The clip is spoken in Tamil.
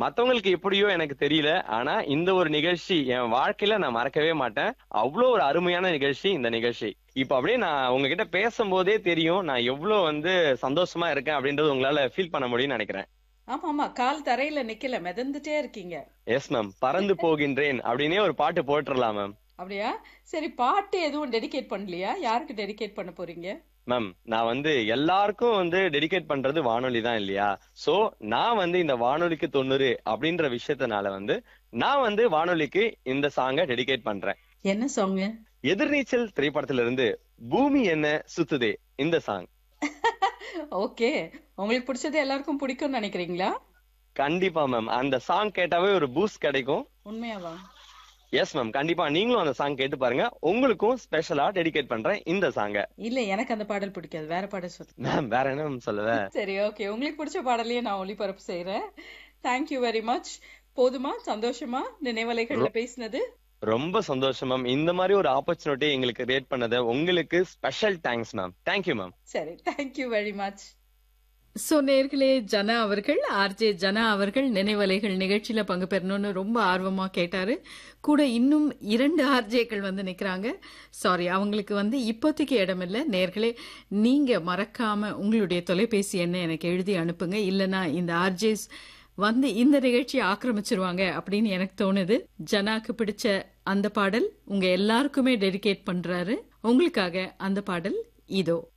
மத்தவங்களுக்கு எப்படியோ எனக்கு தெரியல ஆனா இந்த ஒரு நிகழ்ச்சி என் வாழ்க்கையில நான் மறக்கவே மாட்டேன் அவ்வளோ ஒரு அருமையான நிகழ்ச்சி இந்த நிகழ்ச்சி இப்ப அப்படியே நான் உங்ககிட்ட பேசும்போதே தெரியும் நான் எவ்வளவு வந்து சந்தோஷமா இருக்கேன் அப்படின்றது உங்களால ஃபீல் பண்ண முடியும்னு நினைக்கிறேன் ஆமா ஆமா கால் தரையில நிக்கல மிதந்துட்டே இருக்கீங்க எஸ் மேம் பறந்து போகின்றேன் அப்படின்னே ஒரு பாட்டு போட்டுடலாம் மேம் அப்படியா சரி பாட்டு எதுவும் டெடிகேட் பண்ணலையா யாருக்கு டெடிகேட் பண்ண போறீங்க மேம் நான் வந்து எல்லாருக்கும் வந்து டெடிகேட் பண்றது வானொலி தான் இல்லையா சோ நான் வந்து இந்த வானொலிக்கு தொண்ணூறு அப்படின்ற விஷயத்தினால வந்து நான் வந்து வானொலிக்கு இந்த சாங்கை டெடிகேட் பண்றேன் என்ன சாங் எதிர்நீச்சல் திரைப்படத்துல இருந்து பூமி என்ன சுத்துதே இந்த சாங் ஓகே உங்களுக்கு பிடிச்சது எல்லாருக்கும் பிடிக்கும்னு நினைக்கிறீங்களா கண்டிப்பா மேம் அந்த சாங் கேட்டாவே ஒரு பூஸ்ட் கிடைக்கும் உண்மையாவா எஸ் மேம் கண்டிப்பா நீங்களும் அந்த சாங் கேட்டு பாருங்க உங்களுக்கும் ஸ்பெஷலா டெடிகேட் பண்றேன் இந்த சாங்க இல்ல எனக்கு அந்த பாடல் பிடிக்காது வேற பாடல் சொல்லு மேம் வேற என்ன மேம் சொல்லுவ சரி ஓகே உங்களுக்கு பிடிச்ச பாடலையே நான் ஒளிபரப்பு செய்யறேன் தேங்க்யூ வெரி மச் போதுமா சந்தோஷமா நினைவலைகள்ல பேசினது ரொம்ப சந்தோஷம் மேம் இந்த மாதிரி ஒரு ஆப்பர்ச்சுனிட்டி எங்களுக்கு கிரியேட் பண்ணது உங்களுக்கு special thanks ma'am thank you ma'am சரி தேங்க்யூ வெரி மச் சோ நேர்களே ஜனா அவர்கள் ஆர்ஜே ஜனா அவர்கள் நினைவலைகள் நிகழ்ச்சியில பங்கு பெறணும்னு ரொம்ப ஆர்வமா கேட்டாரு கூட இன்னும் இரண்டு ஆர்ஜேக்கள் வந்து நிக்கிறாங்க சாரி அவங்களுக்கு வந்து இப்போதைக்கு இடம் இல்ல நேர்களே நீங்க மறக்காம உங்களுடைய தொலைபேசி எண்ணை எனக்கு எழுதி அனுப்புங்க இல்லனா இந்த ஆர்ஜேஸ் வந்து இந்த நிகழ்ச்சியை ஆக்கிரமிச்சிருவாங்க அப்படின்னு எனக்கு தோணுது ஜனாக்கு பிடிச்ச அந்த பாடல் உங்க எல்லாருக்குமே டெடிகேட் பண்றாரு உங்களுக்காக அந்த பாடல் இதோ